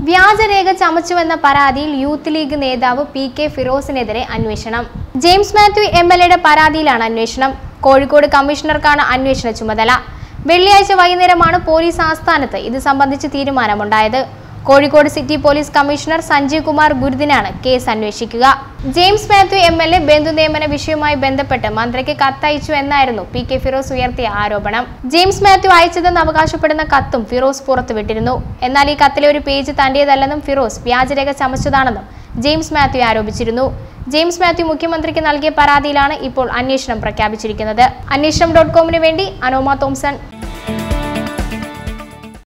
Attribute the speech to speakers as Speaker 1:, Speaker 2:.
Speaker 1: വ്യാജരേഖ ചമച്ചുവെന്ന പരാതിയിൽ യൂത്ത് ലീഗ് നേതാവ് പി കെ ഫിറോസിനെതിരെ അന്വേഷണം ജെയിംസ് മാത്യു എം എൽ എയുടെ പരാതിയിലാണ് അന്വേഷണം കോഴിക്കോട് കമ്മീഷണർക്കാണ് അന്വേഷണ ചുമതല വെള്ളിയാഴ്ച വൈകുന്നേരമാണ് പോലീസ് ആസ്ഥാനത്ത് ഇത് സംബന്ധിച്ച് തീരുമാനമുണ്ടായത് Kozhikode city police commissioner Sanjay Kumar ഗുരുദിനാണ് കേസ് അന്വേഷിക്കുക James Mathew M L A ബന്ധു നിയമന വിഷയവുമായി ബന്ധപ്പെട്ട് മന്ത്രിക്ക് കത്തയച്ചു എന്നായിരുന്നു പി കെ ഫിറോസ് ഉയർത്തിയ ആരോപണം ജെയിംസ് മാത്യു അയച്ചതെന്ന് അവകാശപ്പെടുന്ന കത്തും ഫിറോസ് പുറത്തുവിട്ടിരുന്നു എന്നാൽ ഈ കത്തിലെ ഒരു പേജ് തന്റേതല്ലെന്നും ഫിറോസ് വ്യാജരേഖ ചമച്ചതാണെന്നും ജെയിംസ് മാത്യു ആരോപിച്ചിരുന്നു ജെയിംസ് മാത്യു മുഖ്യമന്ത്രിക്ക് നൽകിയ പരാതിയിലാണ് ഇപ്പോൾ അന്വേഷണം പ്രഖ്യാപിച്ചിരിക്കുന്നത് അന്വേഷണം ഡോട്ട് കോമിന് വേണ്ടി അനോമ തോംസൺ